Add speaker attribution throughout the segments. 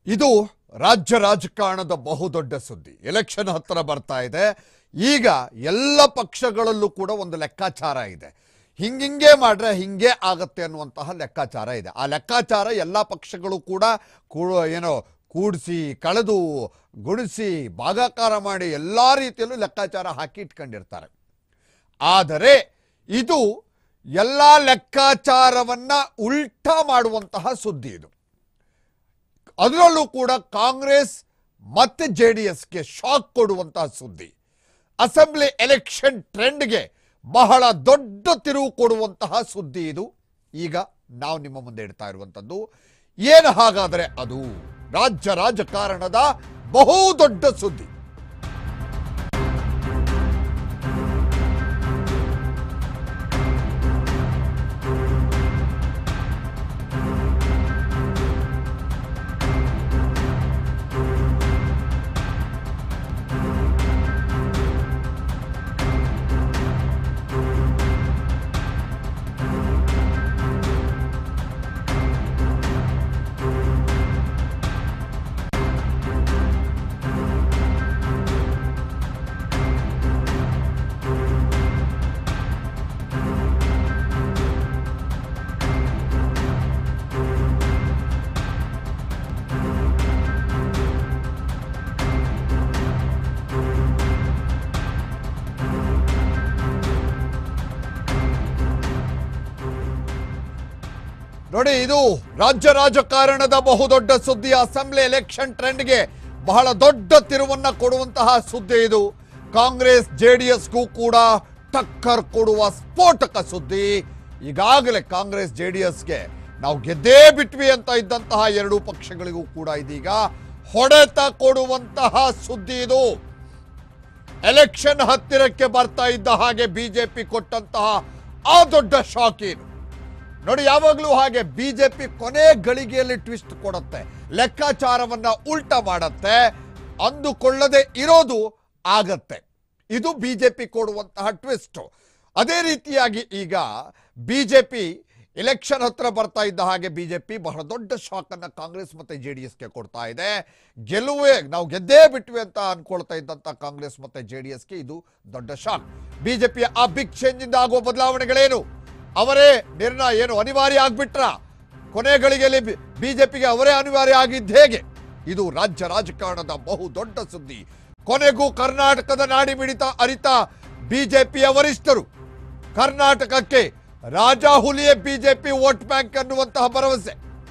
Speaker 1: ಇದು ರಾಜ್ಯ ರಾಜಕಾರಣದ ಬಹುದೊಡ್ಡ ಸುದ್ದಿ ಎಲೆಕ್ಷನ್ ಹತ್ತಿರ ಬರ್ತಾ ಇದೆ ಈಗ ಎಲ್ಲ ಪಕ್ಷಗಳಲ್ಲೂ ಕೂಡ ಒಂದು ಲೆಕ್ಕಾಚಾರ ಇದೆ ಹಿಂಗಿಂಗೆ ಮಾಡ್ರೆ ಹಿಂಗೆ ಆಗತ್ತೆ ಅನ್ನುವಂತಹ ಲೆಕ್ಕಾಚಾರ ಇದೆ ಆ ಲೆಕ್ಕಾಚಾರ ಎಲ್ಲ ಪಕ್ಷಗಳು ಕೂಡ ಕೂ ಏನೋ ಕೂಡಿಸಿ ಕಳೆದು ಗುಣಿಸಿ ಭಾಗಾಕಾರ ಮಾಡಿ ಎಲ್ಲ ರೀತಿಯಲ್ಲೂ ಲೆಕ್ಕಾಚಾರ ಹಾಕಿ ಇಟ್ಕೊಂಡಿರ್ತಾರೆ ಆದರೆ ಇದು ಎಲ್ಲ ಲೆಕ್ಕಾಚಾರವನ್ನ ಉಲ್ಟಾ ಮಾಡುವಂತಹ ಸುದ್ದಿ ಇದು ಅದರಲ್ಲೂ ಕೂಡ ಕಾಂಗ್ರೆಸ್ ಮತ್ತೆ ಜೆ ಡಿ ಎಸ್ಗೆ ಶಾಕ್ ಕೊಡುವಂತಹ ಸುದ್ದಿ ಅಸೆಂಬ್ಲಿ ಎಲೆಕ್ಷನ್ ಟ್ರೆಂಡ್ಗೆ ಬಹಳ ದೊಡ್ಡ ತಿರುವು ಕೊಡುವಂತಹ ಸುದ್ದಿ ಇದು ಈಗ ನಾವು ನಿಮ್ಮ ಮುಂದೆ ಇಡ್ತಾ ಇರುವಂಥದ್ದು ಏನು ಹಾಗಾದರೆ ಅದು ರಾಜ್ಯ ರಾಜಕಾರಣದ ಬಹು ದೊಡ್ಡ ಸುದ್ದಿ ನೋಡಿ ಇದು ರಾಜ್ಯ ರಾಜಕಾರಣದ ಬಹುದೊಡ್ಡ ಸುದ್ದಿ ಅಸೆಂಬ್ಲಿ ಎಲೆಕ್ಷನ್ ಟ್ರೆಂಡ್ಗೆ ಬಹಳ ದೊಡ್ಡ ತಿರುವನ್ನ ಕೊಡುವಂತಹ ಸುದ್ದಿ ಇದು ಕಾಂಗ್ರೆಸ್ ಜೆಡಿಎಸ್ಗೂ ಕೂಡ ಟಕ್ಕರ್ ಕೊಡುವ ಸ್ಫೋಟಕ ಸುದ್ದಿ ಈಗಾಗಲೇ ಕಾಂಗ್ರೆಸ್ ಜೆಡಿಎಸ್ಗೆ ನಾವು ಗೆದ್ದೇ ಬಿಟ್ವಿ ಅಂತ ಇದ್ದಂತಹ ಎರಡೂ ಪಕ್ಷಗಳಿಗೂ ಕೂಡ ಇದೀಗ ಹೊಡೆತ ಕೊಡುವಂತಹ ಸುದ್ದಿ ಇದು ಎಲೆಕ್ಷನ್ ಹತ್ತಿರಕ್ಕೆ ಬರ್ತಾ ಇದ್ದ ಹಾಗೆ ಬಿಜೆಪಿ ಕೊಟ್ಟಂತಹ ಆ ದೊಡ್ಡ ಶಾಕ್ ಏನು ನೋಡಿ ಯಾವಾಗಲೂ ಹಾಗೆ ಬಿಜೆಪಿ ಕೊನೆ ಗಳಿಗೆಯಲ್ಲಿ ಟ್ವಿಸ್ಟ್ ಕೊಡುತ್ತೆ ಲೆಕ್ಕಾಚಾರವನ್ನ ಉಲ್ಟ ಮಾಡತ್ತೆ ಅಂದುಕೊಳ್ಳದೆ ಇರೋದು ಆಗತ್ತೆ ಇದು ಬಿಜೆಪಿ ಕೊಡುವಂತಹ ಟ್ವಿಸ್ಟ್ ಅದೇ ರೀತಿಯಾಗಿ ಈಗ ಬಿಜೆಪಿ ಎಲೆಕ್ಷನ್ ಹತ್ರ ಬರ್ತಾ ಇದ್ದ ಹಾಗೆ ಬಿಜೆಪಿ ಬಹಳ ದೊಡ್ಡ ಶಾಕ್ ಅನ್ನ ಕಾಂಗ್ರೆಸ್ ಮತ್ತೆ ಜೆ ಡಿ ಎಸ್ಗೆ ಕೊಡ್ತಾ ಇದೆ ಗೆಲುವೇ ನಾವು ಗೆದ್ದೇ ಬಿಟ್ವಿ ಅಂತ ಅನ್ಕೊಳ್ತಾ ಇದ್ದಂತ ಕಾಂಗ್ರೆಸ್ ಮತ್ತೆ ಜೆ ಡಿ ಎಸ್ಗೆ ಇದು ದೊಡ್ಡ ಶಾಕ್ ಬಿಜೆಪಿಯ ಆ ಬಿಗ್ ಚೇಂಜ್ ಇಂದ ಆಗುವ ಬದಲಾವಣೆಗಳೇನು ಅವರೇ ನಿರ್ಣಯ ಏನು ಅನಿವಾರ್ಯ ಆಗ್ಬಿಟ್ರ ಕೊನೆ ಗಳಿಗೆಯಲ್ಲಿ ಬಿಜೆಪಿಗೆ ಅವರೇ ಅನಿವಾರ್ಯ ಆಗಿದ್ದು ಹೇಗೆ ಇದು ರಾಜ್ಯ ರಾಜಕಾರಣದ ಬಹು ದೊಡ್ಡ ಸುದ್ದಿ ಕೊನೆಗೂ ಕರ್ನಾಟಕದ ನಾಡಿ ಮಿಡಿತ ಅರಿತ ಬಿಜೆಪಿಯ ವರಿಷ್ಠರು ಕರ್ನಾಟಕಕ್ಕೆ ರಾಜಾಹುಲಿಯೇ ಬಿಜೆಪಿ ವೋಟ್ ಬ್ಯಾಂಕ್ ಅನ್ನುವಂತಹ ಭರವಸೆ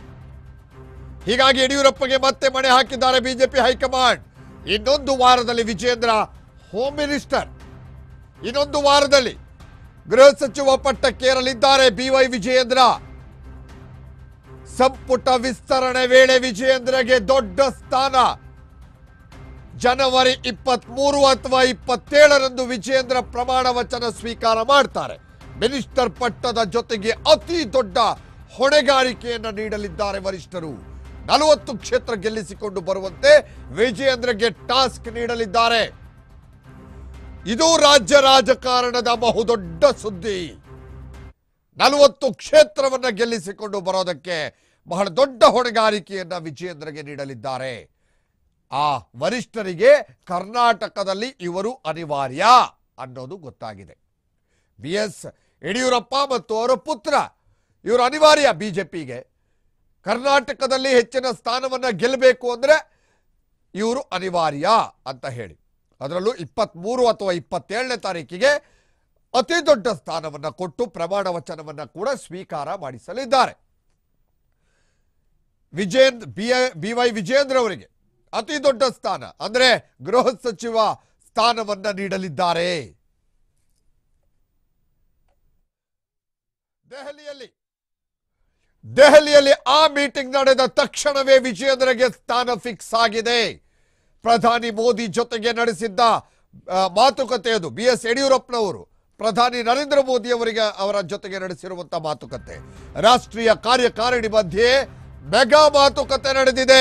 Speaker 1: ಹೀಗಾಗಿ ಯಡಿಯೂರಪ್ಪಗೆ ಮತ್ತೆ ಮಣೆ ಹಾಕಿದ್ದಾರೆ ಬಿಜೆಪಿ ಹೈಕಮಾಂಡ್ ಇನ್ನೊಂದು ವಾರದಲ್ಲಿ ವಿಜೇಂದ್ರ ಹೋಮ್ ಮಿನಿಸ್ಟರ್ ಇನ್ನೊಂದು ವಾರದಲ್ಲಿ ಗೃಹ ಸಚಿವ ಪಟ್ಟಕ್ಕೇರಲಿದ್ದಾರೆ ಬಿವೈ ವಿಜಯೇಂದ್ರ ಸಂಪುಟ ವಿಸ್ತರಣೆ ವೇಳೆ ವಿಜಯೇಂದ್ರಗೆ ದೊಡ್ಡ ಸ್ಥಾನ ಜನವರಿ ಇಪ್ಪತ್ಮೂರು ಅಥವಾ ಇಪ್ಪತ್ತೇಳರಂದು ವಿಜಯೇಂದ್ರ ಪ್ರಮಾಣ ವಚನ ಸ್ವೀಕಾರ ಮಾಡ್ತಾರೆ ಮಿನಿಸ್ಟರ್ ಪಟ್ಟದ ಜೊತೆಗೆ ಅತಿ ದೊಡ್ಡ ಹೊಣೆಗಾರಿಕೆಯನ್ನು ನೀಡಲಿದ್ದಾರೆ ವರಿಷ್ಠರು ನಲವತ್ತು ಕ್ಷೇತ್ರ ಗೆಲ್ಲಿಸಿಕೊಂಡು ಬರುವಂತೆ ವಿಜಯೇಂದ್ರಗೆ ಟಾಸ್ಕ್ ನೀಡಲಿದ್ದಾರೆ ಇದು ರಾಜ್ಯ ರಾಜಕಾರಣದ ಬಹುದೊಡ್ಡ ಸುದ್ದಿ ನಲವತ್ತು ಕ್ಷೇತ್ರವನ್ನ ಗೆಲ್ಲಿಸಿಕೊಂಡು ಬರೋದಕ್ಕೆ ಬಹಳ ದೊಡ್ಡ ಹೊಣೆಗಾರಿಕೆಯನ್ನ ವಿಜಯೇಂದ್ರಗೆ ನೀಡಲಿದ್ದಾರೆ ಆ ವರಿಷ್ಠರಿಗೆ ಕರ್ನಾಟಕದಲ್ಲಿ ಇವರು ಅನಿವಾರ್ಯ ಅನ್ನೋದು ಗೊತ್ತಾಗಿದೆ ಬಿ ಎಸ್ ಯಡಿಯೂರಪ್ಪ ಮತ್ತು ಅವರ ಪುತ್ರ ಇವರು ಅನಿವಾರ್ಯ ಬಿಜೆಪಿಗೆ ಕರ್ನಾಟಕದಲ್ಲಿ ಹೆಚ್ಚಿನ ಸ್ಥಾನವನ್ನ ಗೆಲ್ಲಬೇಕು ಅಂದ್ರೆ ಇವರು ಅನಿವಾರ್ಯ ಅಂತ ಹೇಳಿ ಅದರಲ್ಲೂ ಇಪ್ಪತ್ತ್ಮೂರು ಅಥವಾ ಇಪ್ಪತ್ತೇಳನೇ ತಾರೀಕಿಗೆ ಅತಿ ದೊಡ್ಡ ಸ್ಥಾನವನ್ನು ಕೊಟ್ಟು ಪ್ರಮಾಣ ವಚನವನ್ನ ಕೂಡ ಸ್ವೀಕಾರ ಮಾಡಿಸಲಿದ್ದಾರೆ Vijayendra B B Y Vijayendra ಅವರಿಗೆ ಅತಿ ದೊಡ್ಡ ಸ್ಥಾನ ಅಂದ್ರೆ ಗೃಹ ಸಚಿವ ಸ್ಥಾನವನ್ನ ನೀಡಲಿದ್ದಾರೆ ದೆಹಲಿಯಲ್ಲಿ ದೆಹಲಿಯಲ್ಲಿ ಆ ಮೀಟಿಂಗ್ ನಡೆದ ತಕ್ಷಣವೇ ವಿಜೇಂದ್ರಗೆ ಸ್ಥಾನ ಫಿಕ್ಸ್ ಆಗಿದೆ ಪ್ರಧಾನಿ ಮೋದಿ ಜೊತೆಗೆ ನಡೆಸಿದ್ದ ಆ, ಮಾತುಕತೆ ಅದು ಬಿ ಎಸ್ ಯಡಿಯೂರಪ್ಪನವರು ಪ್ರಧಾನಿ ನರೇಂದ್ರ ಮೋದಿ ಅವರಿಗೆ ಅವರ ಜೊತೆಗೆ ನಡೆಸಿರುವಂತಹ ಮಾತುಕತೆ ರಾಷ್ಟ್ರೀಯ ಕಾರ್ಯಕಾರಿಣಿ ಮಧ್ಯೆ ಮೆಗಾ ಮಾತುಕತೆ ನಡೆದಿದೆ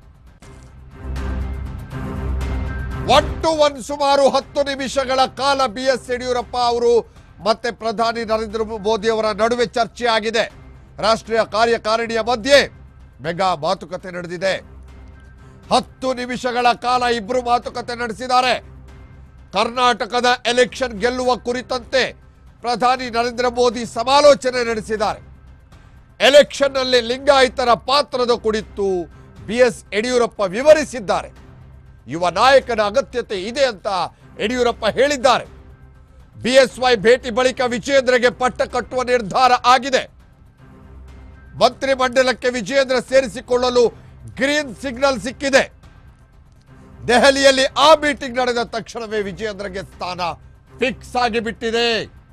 Speaker 1: ಒನ್ ಟು ಒನ್ ಸುಮಾರು ಹತ್ತು ನಿಮಿಷಗಳ ಕಾಲ ಬಿ ಎಸ್ ಯಡಿಯೂರಪ್ಪ ಅವರು ಮತ್ತೆ ಪ್ರಧಾನಿ ನರೇಂದ್ರ ಮೋದಿ ಅವರ ನಡುವೆ ಚರ್ಚೆ ಆಗಿದೆ ರಾಷ್ಟ್ರೀಯ ಕಾರ್ಯಕಾರಿಣಿಯ ಮಧ್ಯೆ ಮೆಗಾ ಮಾತುಕತೆ ನಡೆದಿದೆ ಹತ್ತು ನಿಮಿಷಗಳ ಕಾಲ ಇಬ್ರು ಮಾತುಕತೆ ನಡೆಸಿದ್ದಾರೆ ಕರ್ನಾಟಕದ ಎಲೆಕ್ಷನ್ ಗೆಲ್ಲುವ ಕುರಿತಂತೆ ಪ್ರಧಾನಿ ನರೇಂದ್ರ ಮೋದಿ ಸಮಾಲೋಚನೆ ನಡೆಸಿದ್ದಾರೆ ಎಲೆಕ್ಷನ್ನಲ್ಲಿ ಲಿಂಗಾಯತರ ಪಾತ್ರದ ಕುರಿತು ಬಿ ಎಸ್ ಯಡಿಯೂರಪ್ಪ ವಿವರಿಸಿದ್ದಾರೆ ಯುವ ನಾಯಕನ ಅಗತ್ಯತೆ ಇದೆ ಅಂತ ಯಡಿಯೂರಪ್ಪ ಹೇಳಿದ್ದಾರೆ ಬಿಎಸ್ವೈ ಭೇಟಿ ಬಳಿಕ ವಿಜೇಂದ್ರಗೆ ಪಟ್ಟ ಕಟ್ಟುವ ನಿರ್ಧಾರ ಆಗಿದೆ ಮಂತ್ರಿಮಂಡಲಕ್ಕೆ ವಿಜೇಂದ್ರ ಸೇರಿಸಿಕೊಳ್ಳಲು ಗ್ರೀನ್ ಸಿಗ್ನಲ್ ಸಿಕ್ಕಿದೆ ದೆಹಲಿಯಲ್ಲಿ ಆ ಮೀಟಿಂಗ್ ನಡೆದ ತಕ್ಷಣವೇ ವಿಜೇಂದ್ರಗೆ ಸ್ಥಾನ ಫಿಕ್ಸ್ ಆಗಿಬಿಟ್ಟಿದೆ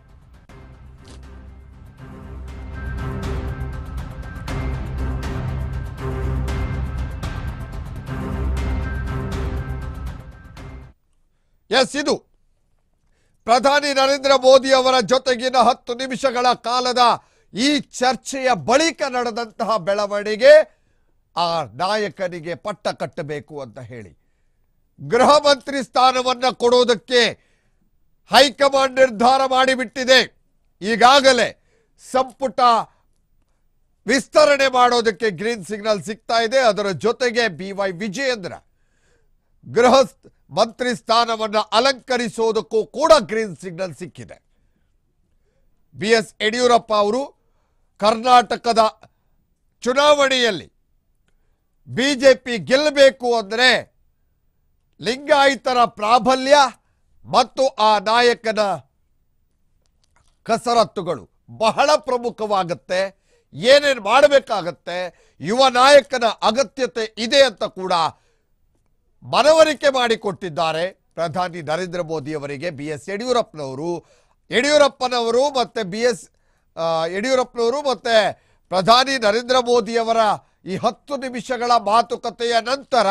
Speaker 1: ಎಸ್ ಇದು ಪ್ರಧಾನಿ ನರೇಂದ್ರ ಮೋದಿ ಅವರ ಜೊತೆಗಿನ ಹತ್ತು ನಿಮಿಷಗಳ ಕಾಲದ ಈ ಚರ್ಚೆಯ ಬಳಿಕ ನಡೆದಂತಹ ಬೆಳವಣಿಗೆ ಆ ನಾಯಕನಿಗೆ ಪಟ್ಟ ಕಟ್ಟಬೇಕು ಅಂತ ಹೇಳಿ ಗೃಹ ಮಂತ್ರಿ ಸ್ಥಾನವನ್ನ ಕೊಡೋದಕ್ಕೆ ಹೈಕಮಾಂಡ್ ನಿರ್ಧಾರ ಮಾಡಿಬಿಟ್ಟಿದೆ ಈಗಾಗಲೇ ಸಂಪುಟ ವಿಸ್ತರಣೆ ಮಾಡೋದಕ್ಕೆ ಗ್ರೀನ್ ಸಿಗ್ನಲ್ ಸಿಗ್ತಾ ಇದೆ ಅದರ ಜೊತೆಗೆ ಬಿ ವೈ ವಿಜಯೇಂದ್ರ ಗೃಹ ಸ್- ಮಂತ್ರಿ ಸ್ಥಾನವನ್ನು ಅಲಂಕರಿಸೋದಕ್ಕೂ ಕೂಡ ಗ್ರೀನ್ ಸಿಗ್ನಲ್ ಸಿಕ್ಕಿದೆ ಬಿ ಎಸ್ ಯಡಿಯೂರಪ್ಪ ಅವರು ಕರ್ನಾಟಕದ ಚುನಾವಣೆಯಲ್ಲಿ ಬಿಜೆಪಿ ಗೆಲ್ಲಬೇಕು ಅಂದರೆ ಲಿಂಗಾಯತರ ಪ್ರಾಬಲ್ಯ ಮತ್ತು ಆ ನಾಯಕನ ಕಸರತ್ತುಗಳು ಬಹಳ ಪ್ರಮುಖವಾಗುತ್ತೆ ಏನೇನು ಮಾಡಬೇಕಾಗತ್ತೆ ಯುವ ನಾಯಕನ ಅಗತ್ಯತೆ ಇದೆ ಅಂತ ಕೂಡ ಮನವರಿಕೆ ಮಾಡಿಕೊಟ್ಟಿದ್ದಾರೆ ಪ್ರಧಾನಿ ನರೇಂದ್ರ ಮೋದಿ ಅವರಿಗೆ ಬಿ ಎಸ್ ಯಡಿಯೂರಪ್ಪನವರು ಯಡಿಯೂರಪ್ಪನವರು ಮತ್ತೆ ಬಿ ಎಸ್ ಯಡಿಯೂರಪ್ಪನವರು ಮತ್ತೆ ಪ್ರಧಾನಿ ನರೇಂದ್ರ ಮೋದಿಯವರ ಈ ಹತ್ತು ನಿಮಿಷಗಳ ಮಾತುಕತೆಯ ನಂತರ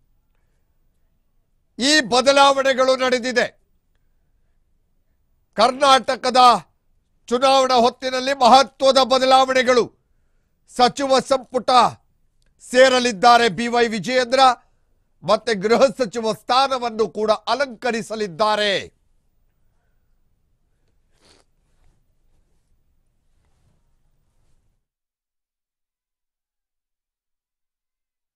Speaker 1: ಈ ಬದಲಾವಣೆಗಳು ನಡೆದಿದೆ ಕರ್ನಾಟಕದ ಚುನಾವಣಾ ಹೊತ್ತಿನಲ್ಲಿ ಮಹತ್ವದ ಬದಲಾವಣೆಗಳು ಸಚಿವ ಸಂಪುಟ ಸೇರಲಿದ್ದಾರೆ ಬಿ ವೈ ವಿಜಯೇಂದ್ರ ಮತ್ತೆ ಗೃಹ ಸಚಿವ ಸ್ಥಾನವನ್ನು ಕೂಡ ಅಲಂಕರಿಸಲಿದ್ದಾರೆ